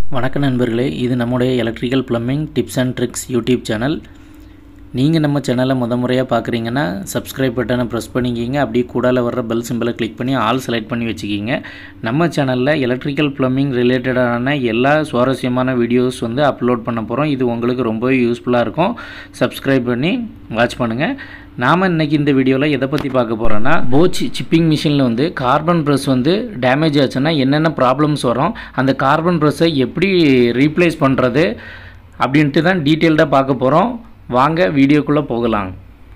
வணக்க நண்பர்களே இது நம்முடைய electrical plumbing tips and tricks YouTube channel நீங்கள் நம்ம சேனலை முத முறையாக பார்க்குறீங்கன்னா சப்ஸ்கிரைப் பட்டனை ப்ரெஸ் பண்ணிக்கிங்க அப்படியே கூடால வர்ற பெல் சிம்பிளை கிளிக் பண்ணி ஆல் செலக்ட் பண்ணி வச்சுக்கிங்க நம்ம சேனலில் எலக்ட்ரிக்கல் ப்ளம்பிங் ரிலேட்டடான எல்லா சுவாரஸ்யமான வீடியோஸ் வந்து அப்லோட் பண்ண போகிறோம் இது உங்களுக்கு ரொம்பவே யூஸ்ஃபுல்லாக இருக்கும் சப்ஸ்கிரைப் பண்ணி வாட்ச் பண்ணுங்கள் நாம் இன்றைக்கி இந்த வீடியோவில் எதை பற்றி பார்க்க போகிறோன்னா போச் சிப்பிங் மிஷினில் வந்து கார்பன் ப்ரெஸ் வந்து டேமேஜ் ஆச்சுன்னா என்னென்ன ப்ராப்ளம்ஸ் வரும் அந்த கார்பன் ப்ரெஸ்ஸை எப்படி ரீப்ளேஸ் பண்ணுறது அப்படின்ட்டு தான் டீட்டெயில்டாக பார்க்க போகிறோம் வாங்க வீடியோக்குள்ளே போகலாம்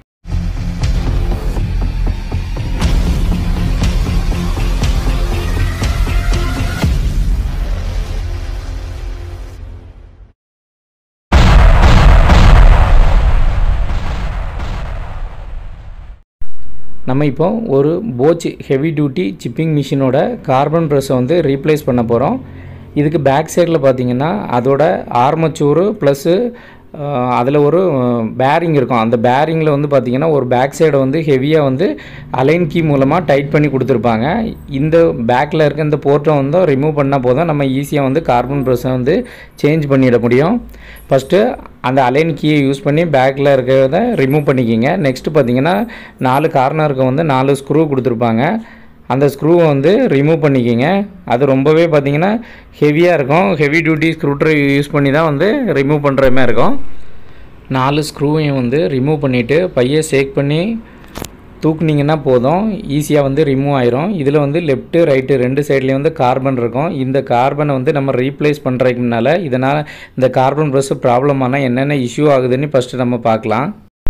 நம்ம இப்போ ஒரு போச் ஹெவி டியூட்டி சிப்பிங் மிஷினோட கார்பன் ப்ரெஸ்ஸை வந்து ரீப்ளேஸ் பண்ண போகிறோம் இதுக்கு பேக் சைடில் பார்த்தீங்கன்னா அதோட ஆர்மச்சூரு ப்ளஸ்ஸு அதில் ஒரு பேரிங் இருக்கும் அந்த பேரிங்கில் வந்து பார்த்திங்கன்னா ஒரு பேக் சைடை வந்து ஹெவியாக வந்து அலைன் கீ மூலமாக டைட் பண்ணி கொடுத்துருப்பாங்க இந்த பேக்கில் இருக்க இந்த போர்ட்டை வந்து ரிமூவ் பண்ணால் போதும் நம்ம ஈஸியாக வந்து கார்பன் ப்ரெஸ்ஸை வந்து சேஞ்ச் பண்ணிட முடியும் ஃபஸ்ட்டு அந்த அலைன் கீயை யூஸ் பண்ணி பேக்கில் இருக்கிறத ரிமூவ் பண்ணிக்கிங்க நெக்ஸ்ட்டு பார்த்தீங்கன்னா நாலு கார்னருக்கு வந்து நாலு ஸ்க்ரூ கொடுத்துருப்பாங்க அந்த ஸ்க்ரூவை வந்து ரிமூவ் பண்ணிக்கிங்க அது ரொம்பவே பார்த்தீங்கன்னா ஹெவியாக இருக்கும் heavy duty screw drive use பண்ணி தான் வந்து ரிமூவ் பண்ணுற மாதிரி இருக்கும் நாலு ஸ்க்ரூவையும் வந்து ரிமூவ் பண்ணிவிட்டு பையை ஷேக் பண்ணி தூக்குனிங்கன்னா போதும் ஈஸியாக வந்து ரிமூவ் ஆயிரும் இதில் வந்து லெஃப்ட்டு ரைட்டு ரெண்டு சைட்லேயும் வந்து கார்பன் இருக்கும் இந்த கார்பனை வந்து நம்ம ரீப்ளேஸ் பண்ணுறதுக்கு முன்னால் இதனால் இந்த கார்பன் ப்ரெஸ் ப்ராப்ளம் ஆனால் என்னென்ன இஷ்யூ ஆகுதுன்னு ஃபஸ்ட்டு நம்ம பார்க்கலாம்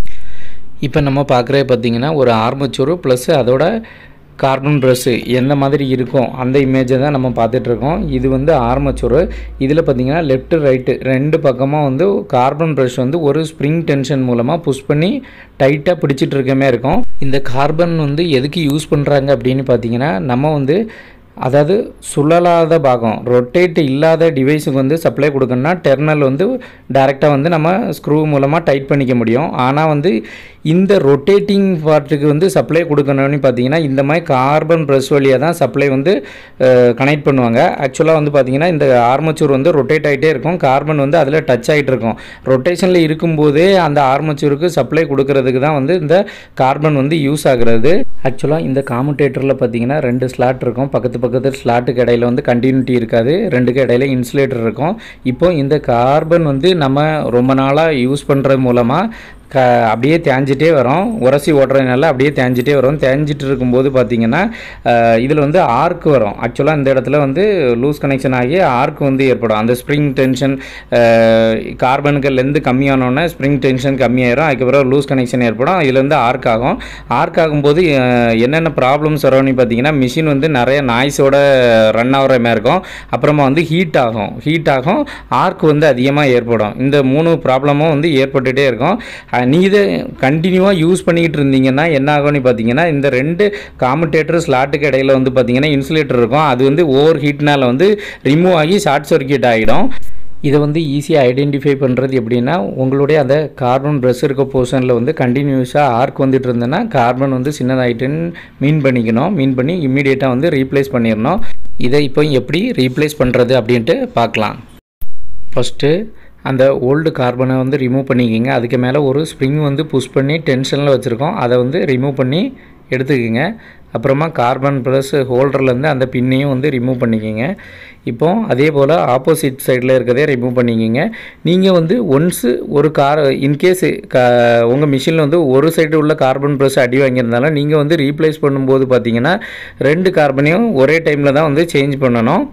இப்போ நம்ம பார்க்குறது பார்த்திங்கன்னா ஒரு ஆர்மச்சூரு ப்ளஸ் அதோட கார்பன் ப்ரஷ்ஷு எந்த மாதிரி இருக்கும் அந்த இமேஜை தான் நம்ம பார்த்துட்ருக்கோம் இது வந்து ஆர்மச்சூரு இதில் பார்த்திங்கன்னா லெஃப்ட் ரைட்டு ரெண்டு பக்கமாக வந்து கார்பன் ப்ரஷ் வந்து ஒரு ஸ்ப்ரிங் டென்ஷன் மூலமாக புஷ் பண்ணி டைட்டாக பிடிச்சிட்டு இருக்கமே இருக்கும் இந்த கார்பன் வந்து எதுக்கு யூஸ் பண்ணுறாங்க அப்படின்னு பார்த்தீங்கன்னா நம்ம வந்து அதாவது சுழலாத பாகம் ரொட்டேட் இல்லாத டிவைஸுக்கு வந்து சப்ளை கொடுக்கணும்னா டெர்னல் வந்து டைரெக்டாக வந்து நம்ம ஸ்க்ரூ மூலமாக டைட் பண்ணிக்க முடியும் ஆனால் வந்து இந்த ரொட்டேட்டிங் பார்ட்டுக்கு வந்து சப்ளை கொடுக்கணும்னு பார்த்தீங்கன்னா இந்த மாதிரி கார்பன் ப்ரெஸ் வழியாக தான் சப்ளை வந்து கனெக்ட் பண்ணுவாங்க ஆக்சுவலாக வந்து பார்த்திங்கன்னா இந்த ஆர்மச்சூர் வந்து ரொட்டேட் ஆகிட்டே இருக்கும் கார்பன் வந்து அதில் டச் ஆகிட்டு இருக்கும் ரொட்டேஷனில் இருக்கும்போதே அந்த ஆர்மச்சூருக்கு சப்ளை கொடுக்கறதுக்கு தான் வந்து இந்த கார்பன் வந்து யூஸ் ஆகுறது ஆக்சுவலாக இந்த காமுடேட்டரில் பார்த்தீங்கன்னா ரெண்டு ஸ்லாட் இருக்கும் பக்கத்து பக்கத்து ஸ்லாட்டுக்கு இடையில வந்து கண்டினியூட்டி இருக்காது ரெண்டுக்கு இடையில இன்சுலேட்டர் இருக்கும் இப்போ இந்த கார்பன் வந்து நம்ம ரொம்ப நாளாக யூஸ் பண்ணுறது மூலமாக க அப்படியே தேஞ்சிட்டே வரும் உரசி ஓட்டுறதுனால அப்படியே தேஞ்சிட்டே வரும் தேஞ்சிட்டு இருக்கும்போது பார்த்தீங்கன்னா இதில் வந்து ஆர்க் வரும் ஆக்சுவலாக இந்த இடத்துல வந்து லூஸ் கனெக்ஷன் ஆகி ஆர்க் வந்து ஏற்படும் அந்த ஸ்ப்ரிங் டென்ஷன் கார்பனுக்கு லெந்து கம்மியானோடனே ஸ்ப்ரிங் டென்ஷன் கம்மியாயிரும் அதுக்கப்புறம் லூஸ் கனெக்ஷன் ஏற்படும் இதில் வந்து ஆர்க் ஆகும் ஆர்க் ஆகும்போது என்னென்ன ப்ராப்ளம்ஸ் வரும்னு பார்த்தீங்கன்னா மிஷின் வந்து நிறைய நாய்ஸோட ரன் ஆகிற மாதிரி இருக்கும் அப்புறமா வந்து ஹீட் ஆகும் ஹீட் ஆகும் ஆர்க் வந்து அதிகமாக ஏற்படும் இந்த மூணு ப்ராப்ளமும் வந்து ஏற்பட்டுகிட்டே இருக்கும் நீங்கள் இதை கண்டினியூவாக யூஸ் பண்ணிக்கிட்டு இருந்தீங்கன்னா என்ன ஆகும்னு பார்த்தீங்கன்னா இந்த ரெண்டு காமுடேட்டர் ஸ்லாட்டுக்கு இடையில வந்து பார்த்தீங்கன்னா இன்சுலேட்டர் இருக்கும் அது வந்து ஓவர் ஹீட்னால் வந்து ரிமூவ் ஆகி ஷார்ட் சர்க்கியூட் ஆகிடும் இதை வந்து ஈஸியாக ஐடென்டிஃபை பண்ணுறது எப்படின்னா உங்களுடைய அந்த கார்பன் ப்ரெஷ் இருக்க போர்ஷனில் வந்து கண்டினியூஸாக ஆர்க் வந்துட்டு இருந்ததுன்னா கார்பன் வந்து சின்னதாகிட்டுன்னு மீன் பண்ணிக்கணும் மீன் பண்ணி இம்மிடியேட்டாக வந்து ரீப்ளேஸ் பண்ணிடணும் இதை இப்போ எப்படி ரீப்ளேஸ் பண்ணுறது அப்படின்ட்டு பார்க்கலாம் ஃபஸ்ட்டு அந்த ஓல்டு கார்பனை வந்து ரிமூவ் பண்ணிக்கிங்க அதுக்கு மேலே ஒரு ஸ்ப்ரிங் வந்து புஷ் பண்ணி டென்ஷனில் வச்சுருக்கோம் அதை வந்து ரிமூவ் பண்ணி எடுத்துக்கோங்க அப்புறமா கார்பன் ப்ளஸ் ஹோல்டர்லேருந்து அந்த பின்னையும் வந்து ரிமூவ் பண்ணிக்கிங்க இப்போ அதே போல் ஆப்போசிட் சைடில் இருக்கிறதே ரிமூவ் பண்ணிக்கிங்க நீங்கள் வந்து ஒன்ஸு ஒரு கார் இன்கேஸ் கா உங்கள் மிஷினில் வந்து ஒரு சைடு உள்ள கார்பன் ப்ளஸ் அடி வாங்கியிருந்தாலும் நீங்கள் வந்து ரீப்ளேஸ் பண்ணும்போது பார்த்தீங்கன்னா ரெண்டு கார்பனையும் ஒரே டைமில் தான் வந்து சேஞ்ச் பண்ணணும்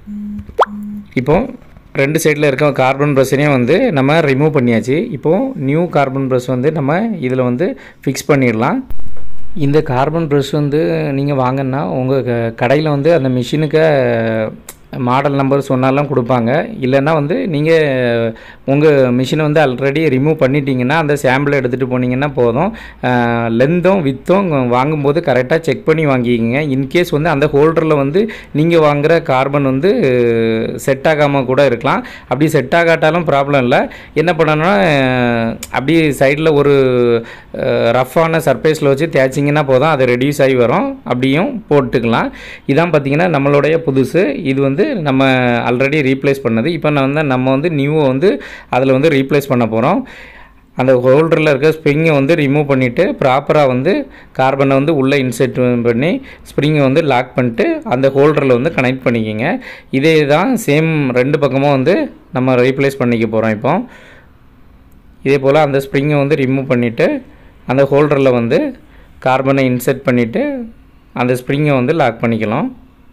இப்போது ரெண்டு சைடில் இருக்க கார்பன் ப்ரஷ்ஷையும் வந்து நம்ம ரிமூவ் பண்ணியாச்சு இப்போது நியூ கார்பன் ப்ரஷ் வந்து நம்ம இதில் வந்து ஃபிக்ஸ் பண்ணிடலாம் இந்த கார்பன் ப்ரஷ் வந்து நீங்கள் வாங்கினா உங்கள் கடையில் வந்து அந்த மிஷினுக்கு மாடல் நம்பர் சொன்னாலும் கொடுப்பாங்க இல்லைன்னா வந்து நீங்கள் உங்கள் மிஷினை வந்து ஆல்ரெடி ரிமூவ் பண்ணிட்டீங்கன்னா அந்த சாம்பிளை எடுத்துகிட்டு போனீங்கன்னா போதும் லென்த்தும் வித்தும் வாங்கும்போது கரெக்டாக செக் பண்ணி வாங்கிக்கிங்க இன்கேஸ் வந்து அந்த ஹோல்டரில் வந்து நீங்கள் வாங்குகிற கார்பன் வந்து செட் ஆகாமல் கூட இருக்கலாம் அப்படி செட் ஆகாட்டாலும் ப்ராப்ளம் இல்லை என்ன பண்ணணும்னா அப்படி சைடில் ஒரு ரஃப்பான சர்ஃபேஸில் வச்சு தேய்ச்சிங்கன்னா போதும் அது ரெடியூஸ் ஆகி வரும் அப்படியும் போட்டுக்கலாம் இதான் பார்த்திங்கன்னா நம்மளுடைய புதுசு இது வந்து வந்து நம்ம ஆல்ரெடி ரீப்ளேஸ் பண்ணது இப்போ நான் வந்து நம்ம வந்து நியூவை வந்து அதில் வந்து ரீப்ளேஸ் பண்ண போகிறோம் அந்த ஹோல்டரில் இருக்க ஸ்ப்ரிங்கை வந்து ரிமூவ் பண்ணிவிட்டு ப்ராப்பராக வந்து கார்பனை வந்து உள்ளே இன்செர்ட் பண்ணி ஸ்ப்ரிங்கை வந்து லாக் பண்ணிட்டு அந்த ஹோல்டரில் வந்து கனெக்ட் பண்ணிக்கிங்க இதே தான் சேம் ரெண்டு பக்கமும் வந்து நம்ம ரீப்ளேஸ் பண்ணிக்க போகிறோம் இப்போ இதே போல் அந்த ஸ்ப்ரிங்கை வந்து ரிமூவ் பண்ணிவிட்டு அந்த ஹோல்டரில் வந்து கார்பனை இன்செர்ட் பண்ணிவிட்டு அந்த ஸ்ப்ரிங்கை வந்து லாக் பண்ணிக்கலாம்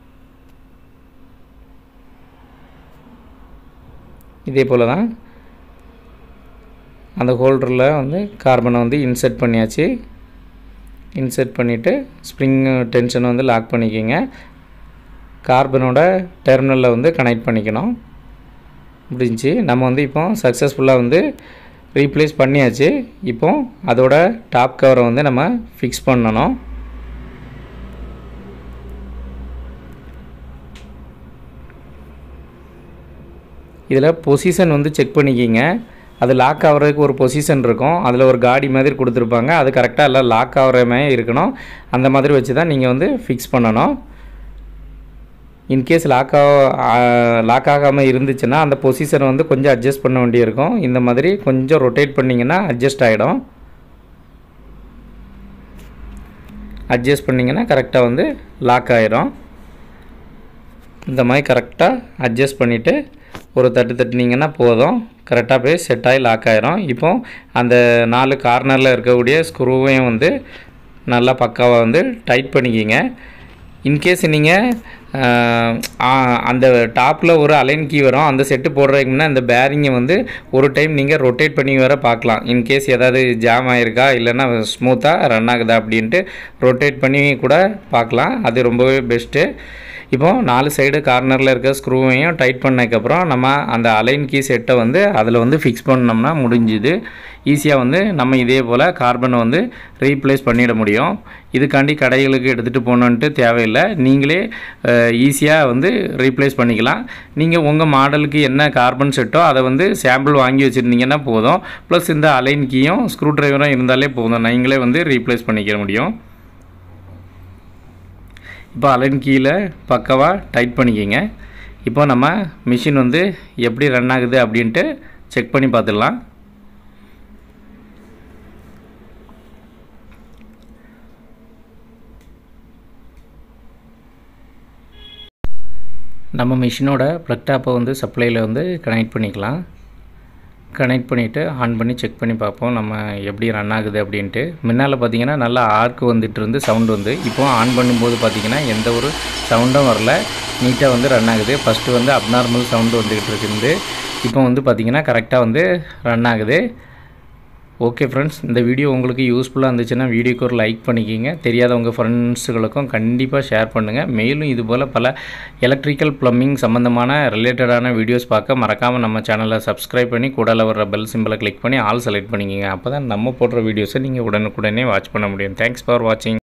இதே போல் தான் அந்த ஹோல்டரில் வந்து கார்பனை வந்து இன்செர்ட் பண்ணியாச்சு இன்செர்ட் பண்ணிவிட்டு ஸ்ப்ரிங் டென்ஷனை வந்து லாக் பண்ணிக்கோங்க கார்பனோட டெர்மினலில் வந்து கனெக்ட் பண்ணிக்கணும் முடிஞ்சு நம்ம வந்து இப்போ சக்ஸஸ்ஃபுல்லாக வந்து ரீப்ளேஸ் பண்ணியாச்சு இப்போ அதோட டாப் கவரை வந்து நம்ம ஃபிக்ஸ் பண்ணணும் இதில் பொசிஷன் வந்து செக் பண்ணிக்கிங்க அது லாக் ஆகிறதுக்கு ஒரு பொசிஷன் இருக்கும் அதில் ஒரு காடி மாதிரி கொடுத்துருப்பாங்க அது கரெக்டாக எல்லாம் லாக் ஆகிற மாதிரி இருக்கணும் அந்த மாதிரி வச்சு தான் நீங்கள் வந்து ஃபிக்ஸ் பண்ணணும் இன்கேஸ் லாக் ஆக லாக் ஆகாமல் இருந்துச்சுன்னா அந்த பொசிஷனை வந்து கொஞ்சம் அட்ஜஸ்ட் பண்ண வேண்டியிருக்கும் இந்த மாதிரி கொஞ்சம் ரொட்டேட் பண்ணிங்கன்னா அட்ஜஸ்ட் ஆகிடும் அட்ஜஸ்ட் பண்ணிங்கன்னா கரெக்டாக வந்து லாக் ஆகிரும் இந்த மாதிரி கரெக்டாக அட்ஜஸ்ட் பண்ணிவிட்டு ஒரு தட்டு தட்டினீங்கன்னா போதும் கரெக்டாக போய் செட் ஆகி லாக் ஆகிரும் இப்போ அந்த நாலு கார்னரில் இருக்கக்கூடிய ஸ்க்ரூவையும் வந்து நல்லா பக்காவாக வந்து டைட் பண்ணிக்கிங்க இன்கேஸ் நீங்கள் அந்த டாப்பில் ஒரு அலைன் கீ வரும் அந்த செட்டு போடுறதுக்கு முன்னே அந்த பேரிங்கை வந்து ஒரு டைம் நீங்கள் ரொட்டேட் பண்ணி வர பார்க்கலாம் இன்கேஸ் ஏதாவது ஜாம் ஆகிருக்கா இல்லைன்னா ஸ்மூத்தாக ரன் ஆகுதா அப்படின்ட்டு ரொட்டேட் பண்ணி கூட பார்க்கலாம் அது ரொம்பவே பெஸ்ட்டு இப்போ நாலு சைடு கார்னரில் இருக்க ஸ்க்ரூவையும் டைட் பண்ணதுக்கப்புறம் நம்ம அந்த அலைன் கீ செட்டை வந்து அதில் வந்து ஃபிக்ஸ் பண்ணோம்னா முடிஞ்சுது ஈஸியாக வந்து நம்ம இதே போல் கார்பனை வந்து ரீப்ளேஸ் பண்ணிட முடியும் இதுக்காண்டி கடைகளுக்கு எடுத்துகிட்டு போகணுன்ட்டு தேவையில்லை நீங்களே ஈஸியாக வந்து ரீப்ளேஸ் பண்ணிக்கலாம் நீங்கள் உங்கள் மாடலுக்கு என்ன கார்பன் செட்டோ அதை வந்து சாம்பிள் வாங்கி வச்சுருந்தீங்கன்னா போதும் ப்ளஸ் இந்த அலைன் கீயும் ஸ்க்ரூ ட்ரைவரும் இருந்தாலே போதும் நீங்களே வந்து ரீப்ளேஸ் பண்ணிக்க முடியும் இப்போ அலைன் கீழே பக்கவாக டைட் பண்ணிக்கிங்க இப்போ நம்ம மிஷின் வந்து எப்படி ரன் ஆகுது அப்படின்ட்டு செக் பண்ணி பார்த்துடலாம் நம்ம மிஷினோட ப்ளக் டாப்பை வந்து சப்ளையில் வந்து கனெக்ட் பண்ணிக்கலாம் கனெக்ட் பண்ணிவிட்டு ஆன் பண்ணி செக் பண்ணி பார்ப்போம் நம்ம எப்படி ரன் ஆகுது அப்படின்ட்டு முன்னால் பார்த்தீங்கன்னா நல்லா ஆர்க் வந்துட்டு இருந்து சவுண்ட் வந்து இப்போ ஆன் பண்ணும்போது பார்த்தீங்கன்னா எந்த ஒரு சவுண்டும் வரல நீட்டாக வந்து ரன் ஆகுது ஃபஸ்ட்டு வந்து அப்நார்மல் சவுண்டு வந்துக்கிட்டு இருக்குது இப்போ வந்து பார்த்திங்கன்னா கரெக்டாக வந்து ரன் ஆகுது ஓகே ஃப்ரெண்ட்ஸ் இந்த வீடியோ உங்களுக்கு யூஸ்ஃபுல்லாக இருந்துச்சுன்னா வீடியோக்கு ஒரு லைக் பண்ணிக்கிங்க தெரியாதவங்க ஃப்ரெண்ட்ஸுகளுக்கும் கண்டிப்பாக ஷேர் பண்ணுங்கள் மேலும் இது போல் பல எலக்ட்ரிக்கல் ப்ளம்பிங் சம்மந்தமான ரிலேட்டடான வீடியோஸ் பார்க்க மறக்காமல் நம்ம சேனலை சப்ஸ்கிரைப் பண்ணி கூடல வர பெல் சிம்பிளை கிளிக் பண்ணி ஆல் செலக்ட் பண்ணிக்கிங்க அப்போ தான் நம்ம போடுற வீடியோஸை நீங்கள் உடனுக்குடனே வாட்ச் பண்ண முடியும் தேங்க்ஸ் ஃபார் வாட்சிங்